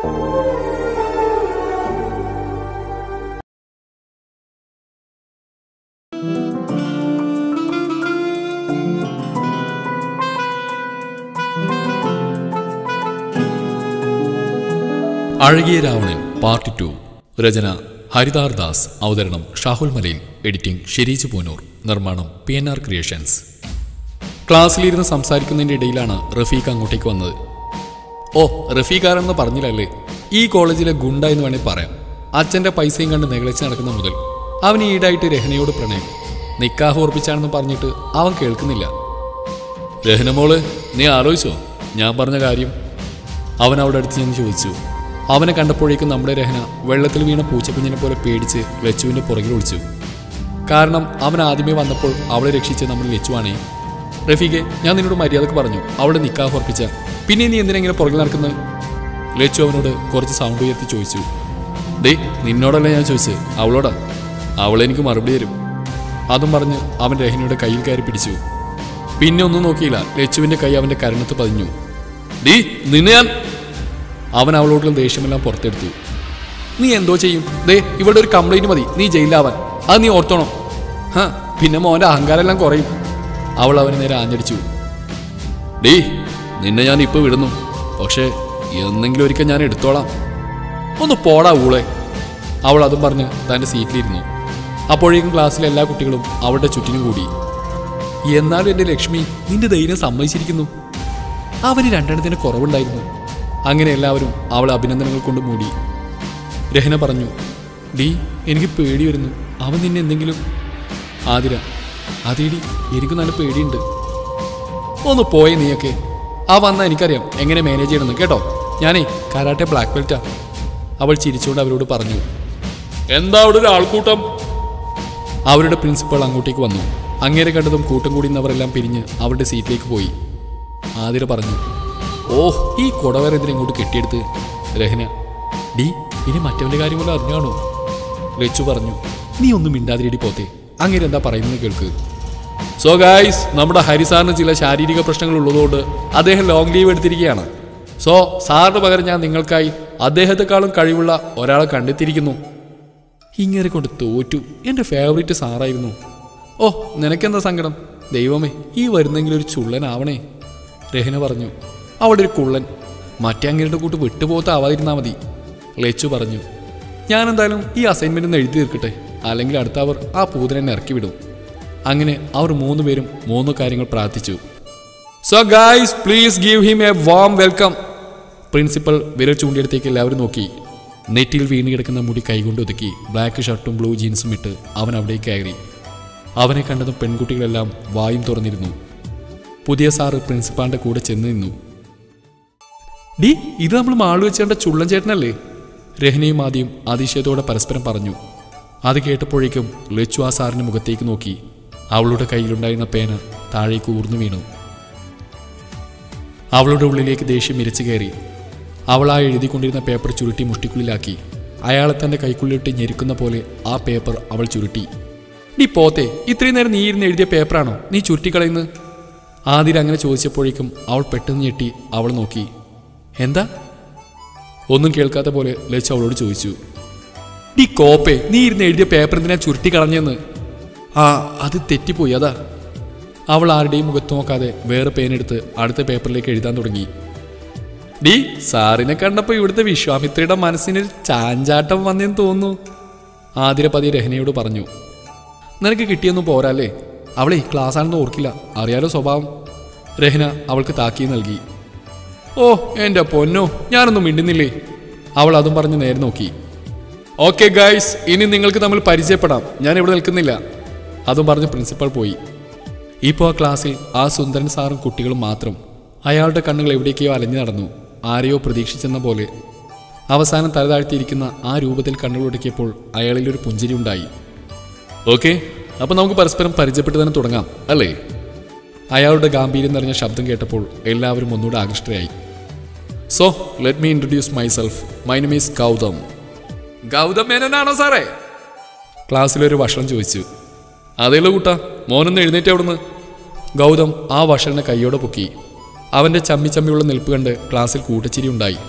അഴകിയ Ravanan part two രചന ഹരിദാർ ദാസ് അവതരണം Shahul Malayil editing Shereej Poonoor നിർമ്മാണം പി എൻ ആർ ക്രിയേഷൻസ് ക്ലാസ്സിലിരുന്ന് സംസാരിക്കുന്നതിൻ്റെ ഇടയിലാണ് റഫീഖ് അങ്ങോട്ടേക്ക് വന്നത് ഓ റഫീഖാരെന്ന് പറഞ്ഞില്ലല്ലേ ഈ കോളേജിലെ ഗുണ്ട എന്ന് വേണേൽ പറയാം അച്ഛൻ്റെ പൈസയും കണ്ട് നികളിച്ച് നടക്കുന്ന മുതൽ അവൻ ഈടായിട്ട് രഹനയോട് പ്രണയം നിക്കാഹ് ഉറപ്പിച്ചാണെന്ന് പറഞ്ഞിട്ട് അവൻ കേൾക്കുന്നില്ല രഹന മോള് നീ ആലോചിച്ചോ ഞാൻ പറഞ്ഞ കാര്യം അവൻ അവിടെ അടുത്ത് ചെന്ന് ചോദിച്ചു അവനെ കണ്ടപ്പോഴേക്കും നമ്മുടെ രഹന വെള്ളത്തിൽ വീണ പൂച്ചക്കുഞ്ഞിനെ പോലെ പേടിച്ച് ലച്ചുവിൻ്റെ പുറകിൽ ഒളിച്ചു കാരണം അവൻ ആദ്യമേ വന്നപ്പോൾ അവളെ രക്ഷിച്ച് നമ്മൾ ലച്ചുവാണേ റഫീഖെ ഞാൻ നിന്നോട് മര്യാദക്ക് പറഞ്ഞു അവളെ നിക്കാഹ് ഉറപ്പിച്ച പിന്നെ നീ എന്തിനെങ്ങനെ പുറകിൽ നടക്കുന്നത് ലച്ചു അവനോട് കുറച്ച് സൗണ്ട് ഉയർത്തി ചോദിച്ചു ഡേ നിന്നോടല്ല ഞാൻ ചോദിച്ചത് അവളോടാ അവളെനിക്ക് മറുപടി തരും അതും പറഞ്ഞ് അവൻ രഹനയുടെ കയ്യിൽ കയറി പിടിച്ചു പിന്നെ ഒന്നും നോക്കിയില്ല ലച്ചുവിന്റെ കൈ അവന്റെ കരണത്ത് പതിഞ്ഞു ഡീ നിന്നെ ഞാൻ അവൻ അവളോടുള്ള ദേഷ്യമെല്ലാം പുറത്തെടുത്തു നീ എന്തോ ചെയ്യും ദേ ഇവിടെ ഒരു കംപ്ലൈന്റ് മതി നീ ജയിലാവാൻ അത് നീ ഓർത്തോണം ഹാ പിന്നെ മോന്റെ അഹങ്കാരമെല്ലാം കുറയും അവൾ അവന് നേരെ ആഞ്ഞടിച്ചു ഡീ നിന്നെ ഞാൻ ഇപ്പൊ വിടുന്നു പക്ഷേ എന്നെങ്കിലും ഒരിക്കൽ ഞാൻ എടുത്തോളാം ഒന്ന് പോടാ ഊളെ അവൾ അതും പറഞ്ഞ് തന്റെ സീറ്റിലിരുന്നു അപ്പോഴേക്കും ക്ലാസ്സിലെ എല്ലാ കുട്ടികളും അവളുടെ ചുറ്റിനും കൂടി എന്നാലും എൻ്റെ ലക്ഷ്മി നിന്റെ ധൈര്യം സമ്മതിച്ചിരിക്കുന്നു അവന് രണ്ടെണ്ണത്തിന് കുറവുണ്ടായിരുന്നു അങ്ങനെ എല്ലാവരും അവളെ അഭിനന്ദനങ്ങൾ കൊണ്ട് മൂടി രഹന പറഞ്ഞു ഡി എനിക്ക് പേടി വരുന്നു അവൻ നിന്നെ എന്തെങ്കിലും ആതിര അതേടി എനിക്ക് നല്ല പേടിയുണ്ട് ഒന്ന് പോയേ നീയൊക്കെ ആ വന്നാൽ എനിക്കറിയാം എങ്ങനെ മാനേജ് ചെയ്യണമെന്ന് കേട്ടോ ഞാനേ കരാട്ടെ ബ്ലാക്ക് ബെൽറ്റാ അവൾ ചിരിച്ചുകൊണ്ട് അവരോട് പറഞ്ഞു എന്താ അവിടെ ഒരു ആൾക്കൂട്ടം അവരുടെ പ്രിൻസിപ്പൾ അങ്ങോട്ടേക്ക് വന്നു അങ്ങേരെ കണ്ടതും കൂട്ടം കൂടിയുന്നവരെല്ലാം പിരിഞ്ഞ് അവരുടെ സീറ്റിലേക്ക് പോയി ആതിര പറഞ്ഞു ഓഹ് ഈ കുടവേറെ എന്തിനാ ഇങ്ങോട്ട് കെട്ടിയെടുത്ത് രഹന ഡി ഇനി മറ്റവന്റെ കാര്യം പോലെ അറിഞ്ഞാണോ ലച്ചു പറഞ്ഞു നീ ഒന്നും മിണ്ടാതിരിടി പോത്തെ അങ്ങേര് എന്താ പറയുന്നത് കേൾക്ക് സോ ഗായ്സ് നമ്മുടെ ഹരിസാറിന് ചില ശാരീരിക പ്രശ്നങ്ങൾ ഉള്ളതുകൊണ്ട് അദ്ദേഹം ലോങ് ലീവ് എടുത്തിരിക്കുകയാണ് സോ സാറിന് പകരം ഞാൻ നിങ്ങൾക്കായി അദ്ദേഹത്തെക്കാളും കഴിവുള്ള ഒരാളെ കണ്ടെത്തിയിരിക്കുന്നു ഇങ്ങനെ കൊണ്ട് തോറ്റു എൻ്റെ ഫേവറേറ്റ് സാറായിരുന്നു ഓ നിനക്കെന്താ സങ്കടം ദൈവമേ ഈ വരുന്നെങ്കിലും ഒരു ചുള്ളനാവണേ രഹന പറഞ്ഞു അവിടെ ഒരു കുള്ളൻ മറ്റേ അങ്ങേരുടെ കൂട്ട് വിട്ടുപോകത്ത ആവാതിരുന്നാൽ മതി ലച്ചു പറഞ്ഞു ഞാൻ എന്തായാലും ഈ അസൈൻമെന്റ് ഒന്ന് എഴുതി തീർക്കട്ടെ അല്ലെങ്കിൽ അടുത്ത അവർ ആ പൂതനെ ഇറക്കി വിടും അങ്ങനെ അവർ മൂന്ന് പേരും മൂന്ന് കാര്യങ്ങൾ പ്രാർത്ഥിച്ചു so guys please give him a warm welcome principal വിരൽ ചൂണ്ടിയെടുത്തേക്ക് എല്ലാവരും നോക്കി നെറ്റിൽ വീണ് കിടക്കുന്ന മുടി കൈകൊണ്ട് ഒതുക്കി ബ്ലാക്ക് ഷർട്ടും ബ്ലൂ ജീൻസും ഇട്ട് അവൻ അവിടേക്ക് കയറി അവനെ കണ്ടതും പെൺകുട്ടികളെല്ലാം വായും തുറന്നിരുന്നു പുതിയ സാറ് പ്രിൻസിപ്പാളിന്റെ കൂടെ ചെന്ന് നിന്നു ഡി ഇത് നമ്മൾ മാളു വെച്ചേണ്ട ചുള്ളൻ ചേട്ടനല്ലേ രഹനയും ആദ്യം അതിശയത്തോടെ പരസ്പരം പറഞ്ഞു അത് കേട്ടപ്പോഴേക്കും ലച്ചു ആ സാറിന്റെ മുഖത്തേക്ക് നോക്കി അവളുടെ കയ്യിലുണ്ടായിരുന്ന പേന താഴേക്ക് ഊർന്നു വീണു അവളുടെ ഉള്ളിലേക്ക് ദേഷ്യം ഇരച്ചു കയറി അവൾ ആ എഴുതിക്കൊണ്ടിരുന്ന പേപ്പർ ചുരുട്ടി മുഷ്ടിക്കുള്ളിലാക്കി അയാളെ തന്റെ കൈക്കുള്ളിലിട്ട് ഞെരുക്കുന്ന പോലെ ആ പേപ്പർ അവൾ ചുരുട്ടി നീ പോത്തെ ഇത്രയും നേരം നീ ഇരുന്ന് എഴുതിയ പേപ്പറാണോ നീ ചുരുട്ടിക്കളയുന്നത് ആതിര അങ്ങനെ ചോദിച്ചപ്പോഴേക്കും അവൾ പെട്ടെന്ന് ഞെട്ടി അവൾ നോക്കി എന്താ ഒന്നും കേൾക്കാത്ത പോലെ ലച്ച് അവളോട് ചോദിച്ചു നീ കോപ്പേ നീ ഇരുന്ന് എഴുതിയ പേപ്പർ എന്തിനാ ചുരുട്ടി കളഞ്ഞെന്ന് ആ അത് തെറ്റിപ്പോയി അതാ അവൾ ആരുടെയും മുഖത്ത് നോക്കാതെ വേറെ പേനെടുത്ത് അടുത്ത പേപ്പറിലേക്ക് എഴുതാൻ തുടങ്ങി ഡി സാറിനെ കണ്ടപ്പോൾ ഇവിടുത്തെ വിശ്വാമിത്രയുടെ മനസ്സിനൊരു ചാഞ്ചാട്ടം വന്നെന്ന് തോന്നുന്നു ആതിര പതി രഹനയോട് പറഞ്ഞു നിനക്ക് കിട്ടിയൊന്നും പോരാല്ലേ അവളെ ക്ലാസ് ആണെന്ന് ഓർക്കില്ല അറിയാലോ സ്വഭാവം രഹന അവൾക്ക് താക്കീ നൽകി ഓ എൻ്റെ പൊന്നോ ഞാനൊന്നും മിണ്ടുന്നില്ലേ അവൾ അതും പറഞ്ഞ് നേരെ നോക്കി ഓക്കെ ഗൈസ് ഇനി നിങ്ങൾക്ക് തമ്മിൽ പരിചയപ്പെടാം ഞാൻ ഇവിടെ നിൽക്കുന്നില്ല അതും പറഞ്ഞ് പ്രിൻസിപ്പൾ പോയി ഇപ്പോൾ ആ ക്ലാസ്സിൽ ആ സുന്ദരൻ സാറും കുട്ടികളും മാത്രം അയാളുടെ കണ്ണുകൾ എവിടേക്കോ അലഞ്ഞു നടന്നു ആരെയോ പ്രതീക്ഷിച്ചെന്ന പോലെ അവസാനം തലതാഴ്ത്തിയിരിക്കുന്ന ആ രൂപത്തിൽ കണ്ണുകളൊടുക്കിയപ്പോൾ അയാളിൽ ഒരു പുഞ്ചിരി ഉണ്ടായി ഓക്കെ അപ്പോൾ നമുക്ക് പരസ്പരം പരിചയപ്പെട്ട് തന്നെ തുടങ്ങാം അല്ലേ അയാളുടെ ഗാംഭീര്യം നിറഞ്ഞ ശബ്ദം കേട്ടപ്പോൾ എല്ലാവരും ഒന്നുകൂടെ ആകൃഷ്ടരായി so let me introduce myself my name is Gautham Gautham മേനോനാണോ സാറേ ക്ലാസ്സിലൊരു വഷളം ചോദിച്ചു അതേല്ലോ കൂട്ടാ മോനൊന്ന് എഴുന്നേറ്റ് അവിടുന്ന് ഗൗതം ആ വഷളിനെ കൈയോടെ പൊക്കി അവന്റെ ചമ്മി ചമ്മിയുള്ള നിൽപ്പ് കണ്ട് ക്ലാസ്സിൽ കൂട്ടച്ചിരി ഉണ്ടായി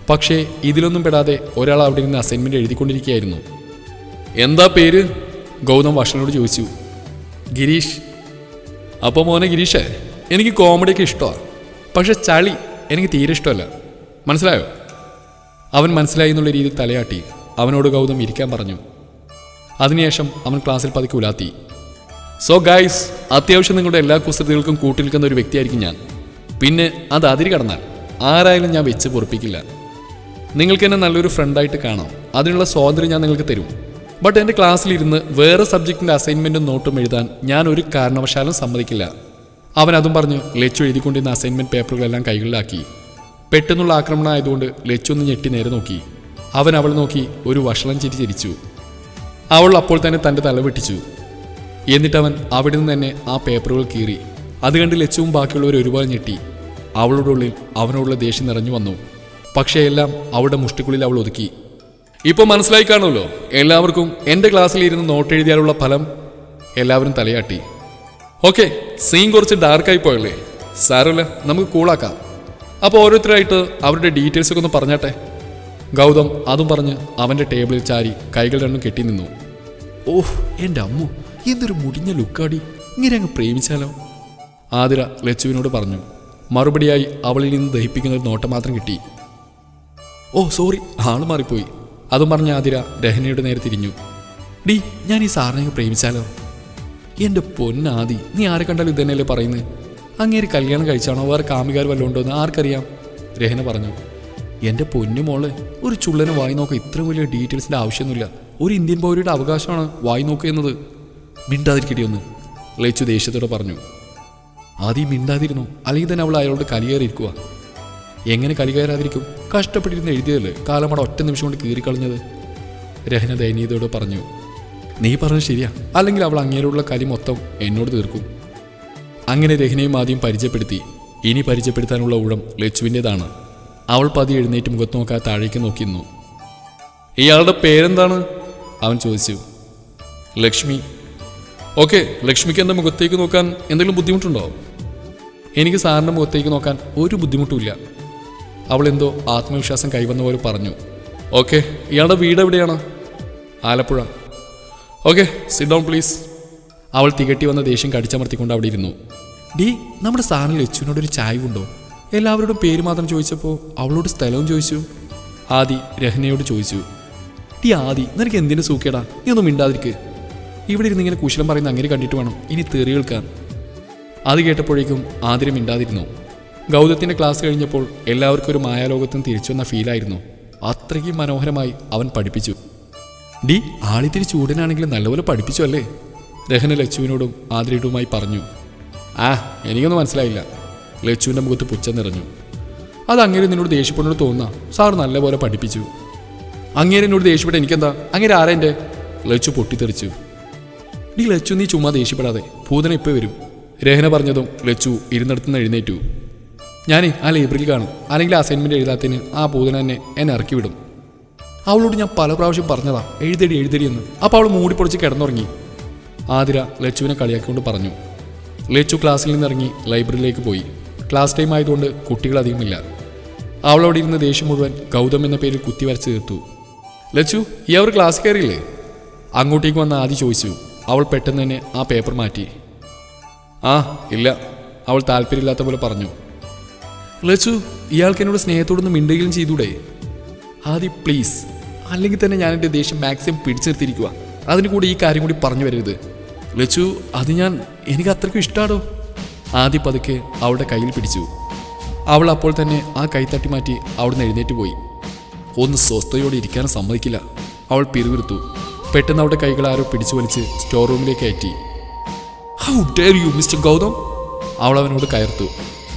പക്ഷേ ഇതിലൊന്നും പെടാതെ ഒരാൾ അവിടെ നിന്ന് അസൈൻമെന്റ് എഴുതിക്കൊണ്ടിരിക്കുകയായിരുന്നു എന്താ പേര് ഗൗതം വഷളനോട് ചോദിച്ചു ഗിരീഷ് അപ്പോൾ മോനെ ഗിരീഷേ എനിക്ക് കോമഡിയൊക്കെ ഇഷ്ടമാണ് പക്ഷെ ചളി എനിക്ക് തീരെ ഇഷ്ടമല്ല മനസ്സിലായോ അവൻ മനസ്സിലായി എന്നുള്ള രീതിയിൽ തലയാട്ടി അവനോട് ഗൗതം ഇരിക്കാൻ പറഞ്ഞു അതിനുശേഷം അവൻ ക്ലാസ്സിൽ പതുക്കെ ഉലാത്തി സോ ഗൈസ് അത്യാവശ്യം നിങ്ങളുടെ എല്ലാ കുസൃതികൾക്കും കൂട്ടി നിൽക്കുന്ന ഒരു വ്യക്തിയായിരിക്കും ഞാൻ പിന്നെ അത് അതിരി കടന്നാൽ ആരായാലും ഞാൻ വെച്ച് പൊറപ്പിക്കില്ല നിങ്ങൾക്ക് എന്നെ നല്ലൊരു ഫ്രണ്ടായിട്ട് കാണാം അതിനുള്ള സ്വാതന്ത്ര്യം ഞാൻ നിങ്ങൾക്ക് തരും ബട്ട് എൻ്റെ ക്ലാസ്സിലിരുന്ന് വേറെ സബ്ജക്റ്റിൻ്റെ അസൈൻമെൻറ്റും നോട്ടും എഴുതാൻ ഞാൻ ഒരു കാരണവശാലും സമ്മതിക്കില്ല അവൻ അതും പറഞ്ഞ് ലച്ചു എഴുതിക്കൊണ്ടിരുന്ന അസൈൻമെൻറ്റ് പേപ്പറുകളെല്ലാം കൈകളിലാക്കി പെട്ടെന്നുള്ള ആക്രമണം ആയതുകൊണ്ട് ലച്ചു ഒന്ന് ഞെട്ടി നേരെ നോക്കി അവൻ അവൾ നോക്കി ഒരു വഷളം ചിരി ചിരിച്ചു അവൾ അപ്പോൾ തന്നെ തൻ്റെ തല വെട്ടിച്ചു എന്നിട്ടവൻ അവിടെ നിന്ന് തന്നെ ആ പേപ്പറുകൾ കീറി അത് കണ്ട് ലച്ചുവും ബാക്കിയുള്ളവർ ഒരുപാട് ഞെട്ടി അവളുടെ ഉള്ളിൽ അവനോടുള്ള ദേഷ്യം നിറഞ്ഞു വന്നു പക്ഷേ എല്ലാം അവളുടെ മുഷ്ടിക്കുള്ളിൽ അവൾ ഒതുക്കി ഇപ്പോൾ മനസ്സിലായി കാണുമല്ലോ എല്ലാവർക്കും എൻ്റെ ക്ലാസ്സിൽ ഇരുന്ന് നോട്ട് എഴുതിയാലുള്ള ഫലം എല്ലാവരും തലയാട്ടി ഓക്കെ സീൻ കുറച്ച് ഡാർക്കായി പോയല്ലേ സാരമില്ല നമുക്ക് കൂളാക്കാം അപ്പോൾ ഓരോരുത്തരായിട്ട് അവരുടെ ഡീറ്റെയിൽസ് ഒക്കെ ഒന്ന് പറഞ്ഞാട്ടെ ഗൗതം അതും പറഞ്ഞ് അവൻ്റെ ടേബിളിൽ ചാരി കൈകൾ രണ്ടും കെട്ടി നിന്നു ഓഹ് എൻ്റെ അമ്മു എന്തൊരു മുടിഞ്ഞ ലുക്കാടി ഇങ്ങനെ അങ്ങ് പ്രേമിച്ചാലോ ആതിര ലച്ചുവിനോട് പറഞ്ഞു മറുപടിയായി അവളിൽ നിന്ന് ദഹിപ്പിക്കുന്ന ഒരു നോട്ടം മാത്രം കിട്ടി ഓ സോറി ആള് മാറിപ്പോയി അതും പറഞ്ഞ ആതിര രഹനയുടെ നേരെ തിരിഞ്ഞു ഡി ഞാൻ ഈ സാറിനെ അങ്ങ് പ്രേമിച്ചാലോ എൻ്റെ പൊന്നാദി നീ ആരെ കണ്ടാലും ഇതന്നെയല്ലേ പറയുന്നത് അങ്ങേര് കല്യാണം കഴിച്ചാണോ വേറെ കാമികാർ വല്ലതും ഉണ്ടോ എന്ന് ആർക്കറിയാം രഹന പറഞ്ഞു എൻ്റെ പൊന്നു മോളെ ഒരു ചുള്ളനെ വായി നോക്കാൻ ഇത്രയും വലിയ ഡീറ്റെയിൽസിൻ്റെ ആവശ്യമൊന്നുമില്ല ഒരു ഇന്ത്യൻ പൗരയുടെ അവകാശമാണ് വായി നോക്കുക എന്നത് മിണ്ടാതിരിക്കടി ഒന്ന് ലയിച്ചു ദേഷ്യത്തോടെ പറഞ്ഞു ആദ്യം മിണ്ടാതിരുന്നു അല്ലെങ്കിൽ തന്നെ അവൾ അയാളോട് കലിയേറിയിരിക്കുക എങ്ങനെ കലികയറാതിരിക്കും കഷ്ടപ്പെട്ടിരുന്ന് എഴുതിയതല്ലേ കാലമട ഒറ്റ നിമിഷം കൊണ്ട് കീറിക്കളഞ്ഞത് രഹന ദയനീയതയോട് പറഞ്ഞു നീ പറഞ്ഞത് ശരിയാ അല്ലെങ്കിൽ അവൾ അങ്ങേരോടുള്ള കലി മൊത്തം എന്നോട് തീർക്കും അങ്ങനെ രഹനയും ആദ്യം പരിചയപ്പെടുത്തി ഇനി പരിചയപ്പെടുത്താനുള്ള ഊഴം ലച്ചുവിൻ്റെതാണ് അവൾ പതി എഴുന്നേറ്റ് മുഖത്ത് നോക്കാതെ താഴേക്ക് നോക്കി നിന്നു ഇയാളുടെ പേരെന്താണ് അവൻ ചോദിച്ചു ലക്ഷ്മി ഓക്കെ ലക്ഷ്മിക്ക് എൻ്റെ മുഖത്തേക്ക് നോക്കാൻ എന്തെങ്കിലും ബുദ്ധിമുട്ടുണ്ടോ എനിക്ക് സാറിൻ്റെ മുഖത്തേക്ക് നോക്കാൻ ഒരു ബുദ്ധിമുട്ടുമില്ല അവൾ എന്തോ ആത്മവിശ്വാസം കൈവന്ന പോലെ പറഞ്ഞു ഓക്കെ ഇയാളുടെ വീട് എവിടെയാണ് Alappuzha okay sit down please അവൾ തികട്ടി വന്ന ദേഷ്യം കടിച്ചമർത്തിക്കൊണ്ട് അവിടെ ഇരുന്നു ഡി നമ്മുടെ സാറിന് ലച്ചുവിനോടൊരു ചായവുണ്ടോ എല്ലാവരോടും പേര് മാത്രം ചോദിച്ചപ്പോൾ അവളോട് സ്ഥലവും ചോദിച്ചു ആദി രഹനയോട് ചോദിച്ചു ഡി ആദി നിനക്ക് എന്തിനു സൂക്കേടാ നീ ഒന്നും മിണ്ടാതിരിക്ക് ഇവിടെ ഇരുന്ന് ഇങ്ങനെ കുശലം പറയുന്ന അങ്ങനെ കണ്ടിട്ട് വേണം ഇനി തെറി കേൾക്കാൻ അത് കേട്ടപ്പോഴേക്കും ആതിരം മിണ്ടാതിരുന്നു ഗൗതത്തിന്റെ ക്ലാസ് കഴിഞ്ഞപ്പോൾ എല്ലാവർക്കും ഒരു മായാലോകത്തും തിരിച്ചു വന്ന ഫീലായിരുന്നു അത്രയ്ക്കും മനോഹരമായി അവൻ പഠിപ്പിച്ചു ഡി ആളിത്തിരി ചൂടനാണെങ്കിലും നല്ലപോലെ പഠിപ്പിച്ചു അല്ലേ രഹന ലച്ചുവിനോടും ആതിരയുമായി പറഞ്ഞു ആ എനിക്കൊന്നും മനസ്സിലായില്ല ലച്ചുവിൻ്റെ മുഖത്ത് പുച്ഛം നിറഞ്ഞു അത് അങ്ങേരെ നിന്നോട് ദേഷ്യപ്പെടുന്നോട് തോന്നുന്ന സാർ നല്ലപോലെ പഠിപ്പിച്ചു അങ്ങേരെ എന്നോട് ദേഷ്യപ്പെട്ട എനിക്കെന്താ അങ്ങേരെ ആരാ എൻ്റെ ലച്ചു പൊട്ടിത്തെറിച്ചു ഡി ലച്ചു നീ ചുമ്മാ ദേഷ്യപ്പെടാതെ ഭൂതന ഇപ്പോൾ വരും രഹന പറഞ്ഞതും ലച്ചു ഇരുന്നിടത്തുനിന്ന് എഴുന്നേറ്റു ഞാനേ ആ ലൈബ്രറിയിൽ കാണും അല്ലെങ്കിൽ അസൈൻമെൻറ്റ് എഴുതാത്തതിന് ആ ഭൂതന എന്നെ എന്നെ ഇറക്കി വിടും അവളോട് ഞാൻ പല പ്രാവശ്യം പറഞ്ഞതാ എഴുതടി എഴുതടി എന്ന് അപ്പോൾ അവൾ മൂടിപ്പൊളിച്ച് കിടന്നുറങ്ങി ആതിര ലച്ചുവിനെ കളിയാക്കിക്കൊണ്ട് പറഞ്ഞു ലച്ചു ക്ലാസ്സിൽ നിന്നിറങ്ങി ലൈബ്രറിയിലേക്ക് പോയി ക്ലാസ് ടൈം ആയതുകൊണ്ട് കുട്ടികൾ അധികമില്ല അവളവിടെ ഇരുന്ന് ദേഷ്യം മുഴുവൻ ഗൗതം എന്ന പേരിൽ കുത്തി വരച്ച് തീർത്തു ലച്ചു ഈ അവർ ക്ലാസ് കയറിയില്ലേ അങ്ങോട്ടേക്ക് വന്ന ആദ്യം ചോദിച്ചു അവൾ പെട്ടെന്ന് തന്നെ ആ പേപ്പർ മാറ്റി ആ ഇല്ല അവൾ താല്പര്യമില്ലാത്ത പോലെ പറഞ്ഞു ലച്ചു ഇയാൾക്ക് എന്നോട് സ്നേഹത്തോടൊന്ന് മിണ്ടുകയും ചെയ്തൂടെ ആദി പ്ലീസ് അല്ലെങ്കിൽ തന്നെ ഞാൻ എൻ്റെ ദേഷ്യം മാക്സിമം പിടിച്ചു നിർത്തിയിരിക്കുക അതിന് കൂടി ഈ കാര്യം കൂടി പറഞ്ഞു വരരുത് ലച്ചു അത് ഞാൻ എനിക്ക് അത്രയ്ക്കും ഇഷ്ടമാണോ ആദി പതുക്കെ അവളുടെ കയ്യിൽ പിടിച്ചു അവൾ അപ്പോൾ തന്നെ ആ കൈ തട്ടി മാറ്റി അവിടുന്ന് എഴുന്നേറ്റ് പോയി ഒന്ന് സ്വസ്ഥതയോടെ ഇരിക്കാൻ സമ്മതിക്കില്ല അവൾ പിറുവിറുത്തു പെട്ടെന്ന് അവളുടെ കൈകൾ ആരോ പിടിച്ചു വലിച്ച് സ്റ്റോർ റൂമിലേക്ക് കയറ്റി how dare you mister Gautham അവൾ അവനോട് കയർത്തു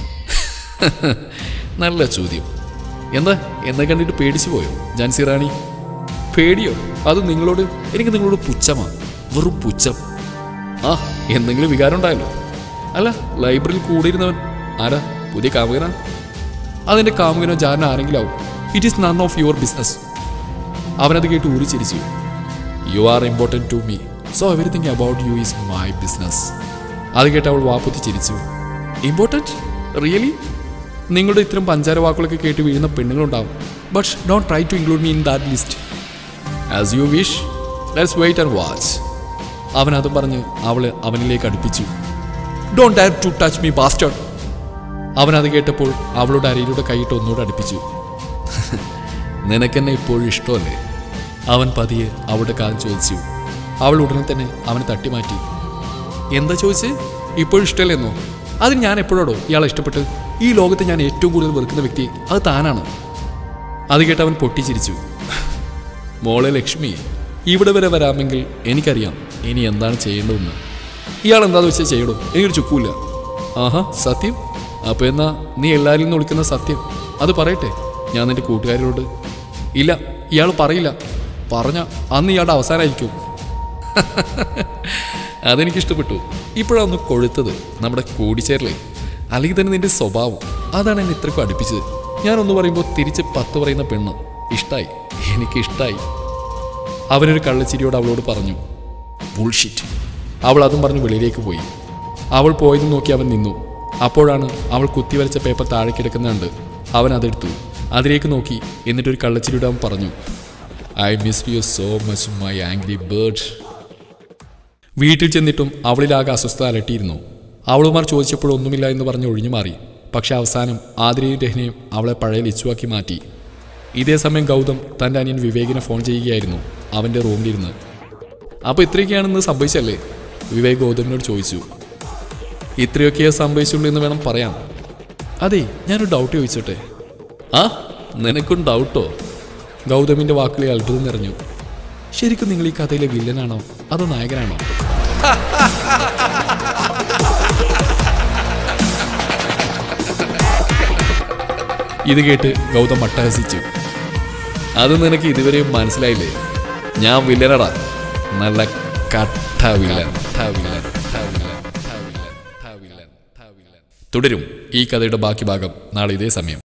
നല്ല ചോദ്യം എന്താ എന്നെ കണ്ടിട്ട് പേടിച്ചു പോയോ ജാൻസി റാണി പേടിയോ അത് നിങ്ങളോട് എനിക്ക് നിങ്ങളോട് പുച്ഛമാ വെറും പുച്ഛം ആ എന്തെങ്കിലും വികാരം ഉണ്ടായല്ലോ അല്ല ലൈബ്രറിയിൽ കൂടിയിരുന്നവൻ ആരാ പുതിയ കാമുകനാ അതെന്റെ കാമുകനോ ജാരനോ ആരെങ്കിലും ആവും it is none of your business അവനത് കേട്ട് ഊരി ചിരിച്ചു you are important to me so everything about you is my business അത് കേട്ട് അവൾ വാപ്പുത്തി ചിരിച്ചു ഇമ്പോർട്ടൻറ്റ് റിയലി നിങ്ങളുടെ ഇത്തരം പഞ്ചാര വാക്കുകളൊക്കെ കേട്ട് വീഴുന്ന പെണ്ണുങ്ങളുണ്ടാവും but don't try to include me in that list as you wish let's wait and watch അവൻ അതും പറഞ്ഞ് അവള് അവനിലേക്ക് അടുപ്പിച്ചു don't dare to touch me bastard അവൻ അത് കേട്ടപ്പോൾ അവളുടെ അരയിലൂടെ കൈയിട്ട് ഒന്നുകൂടെ അടുപ്പിച്ചു നിനക്കെന്നെ ഇപ്പോഴും ഇഷ്ടമല്ലേ അവൻ പതിയെ അവളുടെ കാലം ചോദിച്ചു അവൾ ഉടനെ തന്നെ അവനെ തട്ടി മാറ്റി എന്താ ചോദിച്ച് ഇപ്പോഴും ഇഷ്ടമല്ലെന്നോ അത് ഞാൻ എപ്പോഴാടോ ഇയാളെ ഇഷ്ടപ്പെട്ട് ഈ ലോകത്ത് ഞാൻ ഏറ്റവും കൂടുതൽ വെറുക്കുന്ന വ്യക്തി അത് താനാണ് അത് കേട്ട് അവൻ പൊട്ടിച്ചിരിച്ചു മോളെ ലക്ഷ്മി ഇവിടെ വരെ വരാമെങ്കിൽ എനിക്കറിയാം ഇനി എന്താണ് ചെയ്യേണ്ടതെന്ന് ഇയാൾ എന്താന്ന് വെച്ചാൽ ചെയ്യടോ എനിക്കൊരു ചുക്കൂല ആഹാ സത്യം അപ്പൊ എന്നാ നീ എല്ലാവരിൽ നിന്ന് വിളിക്കുന്ന സത്യം അത് പറയട്ടെ ഞാൻ നിന്റെ കൂട്ടുകാരോട് ഇല്ല ഇയാൾ പറയില്ല പറഞ്ഞ അന്ന് ഇയാളുടെ അവസാനമായിരിക്കും അതെനിക്ക് ഇഷ്ടപ്പെട്ടു ഇപ്പോഴാണ് കൊഴുത്തത് നമ്മുടെ കൂടിച്ചേരലേ അല്ലെങ്കിൽ തന്നെ നിന്റെ സ്വഭാവം അതാണ് എന്നെ ഇത്രക്കും അടുപ്പിച്ചത് ഞാനൊന്ന് പറയുമ്പോൾ തിരിച്ച് പത്ത് പറയുന്ന പെണ്ണ് ഇഷ്ടായി എനിക്ക് ഇഷ്ടായി അവനൊരു കള്ളച്ചിരിയോട് അവളോട് പറഞ്ഞു ബുൾഷിറ്റ് അവൾ അതും പറഞ്ഞ് വെളിയിലേക്ക് പോയി അവൾ പോയതും നോക്കി അവൻ നിന്നു അപ്പോഴാണ് അവൾ കുത്തിവരച്ച പേപ്പർ താഴെ കിടക്കുന്നുണ്ട് അവൻ അതെടുത്തു അതിലേക്ക് നോക്കി എന്നിട്ടൊരു കള്ളച്ചിരിയോട് അവൻ പറഞ്ഞു I miss you so much my angry bird വീട്ടിൽ ചെന്നിട്ടും അവളിലാകെ അസ്വസ്ഥത അലട്ടിയിരുന്നു അവളുമാർ ചോദിച്ചപ്പോഴൊന്നുമില്ല എന്ന് പറഞ്ഞ് ഒഴിഞ്ഞു മാറി പക്ഷെ അവസാനം ആതിരയും രഹ്നയും അവളെ പഴയ ലിച്ചുവാക്കി മാറ്റി ഇതേ സമയം ഗൗതം തൻ്റെ അനിയൻ വിവേകിനെ ഫോൺ ചെയ്യുകയായിരുന്നു അവൻ്റെ റൂമിലിരുന്ന് അപ്പോൾ ഇത്രയൊക്കെയാണെന്ന് സംഭവിച്ചല്ലേ വിവേക് ഗൗതമിനോട് ചോദിച്ചു ഇത്രയൊക്കെയേ സംഭവിച്ചുള്ളൂ എന്ന് വേണം പറയാൻ അതെ ഞാനൊരു ഡൗട്ട് ചോദിച്ചോട്ടെ ആ നിനക്കും ഡൗട്ടോ ഗൗതമിൻ്റെ വാക്കുകളിൽ അത്ഭുതം നിറഞ്ഞു ശരിക്കും നിങ്ങൾ ഈ കഥയിലെ വില്ലനാണോ അതോ നായകനാണോ ഇത് കേട്ട് ഗൗതം അട്ടഹസിച്ചു അത് നിനക്ക് ഇതുവരെയും മനസ്സിലായില്ലേ ഞാൻ വില്ലനടാ നല്ല കട്ട വില്ലൻ ഠ വില്ലൻ, ഠ വില്ലൻ, ഠ വില്ലൻ, ഠ വില്ലൻ, ഠ വില്ലൻ. തുടരും ഈ കഥയുടെ ബാക്കി ഭാഗം നാളെ ഇതേ സമയം